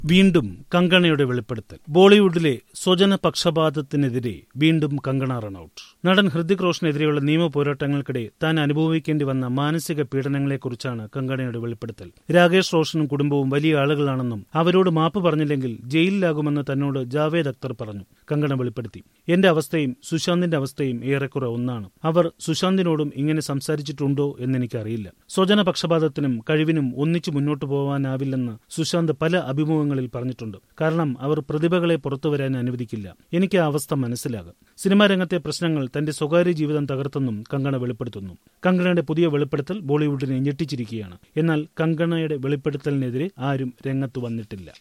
വീണ്ടും കങ്കണയുടെ വെളിപ്പെടുത്തൽ ബോളിവുഡിലെ സ്വജന പക്ഷപാതത്തിനെതിരെ വീണ്ടും കങ്കണ റണൌട്ട് നടൻ ഹൃതിക് റോഷനെതിരെയുള്ള നിയമ പോരാട്ടങ്ങൾക്കിടെ താൻ അനുഭവിക്കേണ്ടി വന്ന മാനസിക പീഡനങ്ങളെക്കുറിച്ചാണ് കങ്കണയുടെ വെളിപ്പെടുത്തൽ രാകേഷ് റോഷനും കുടുംബവും വലിയ ആളുകളാണെന്നും അവരോട് മാപ്പ് പറഞ്ഞില്ലെങ്കിൽ ജയിലിലാകുമെന്ന് തന്നോട് ജാവേദ് അക്തർ പറഞ്ഞു കങ്കണ വെളിപ്പെടുത്തി എന്റെ അവസ്ഥയും സുശാന്തിന്റെ അവസ്ഥയും ഏറെക്കുറെ ഒന്നാണ് അവർ സുശാന്തിനോടും ഇങ്ങനെ സംസാരിച്ചിട്ടുണ്ടോ എന്നെനിക്കറിയില്ല സ്വജന പക്ഷപാതത്തിനും കഴിവിനും ഒന്നിച്ചു മുന്നോട്ടു പോകാനാവില്ലെന്ന് സുശാന്ത് പല അഭിമുഖങ്ങളിൽ പറഞ്ഞിട്ടുണ്ട് കാരണം അവർ പ്രതിഭകളെ പുറത്തുവരാൻ അനുവദിക്കില്ല എനിക്ക് ആ അവസ്ഥ മനസ്സിലാകും സിനിമാ രംഗത്തെ പ്രശ്നങ്ങൾ തന്റെ സ്വകാര്യ ജീവിതം തകർത്തെന്നും കങ്കണ വെളിപ്പെടുത്തുന്നു കങ്കണയുടെ പുതിയ വെളിപ്പെടുത്തൽ ബോളിവുഡിനെ ഞെട്ടിച്ചിരിക്കുകയാണ് എന്നാൽ കങ്കണയുടെ വെളിപ്പെടുത്തലിനെതിരെ ആരും രംഗത്ത് വന്നിട്ടില്ല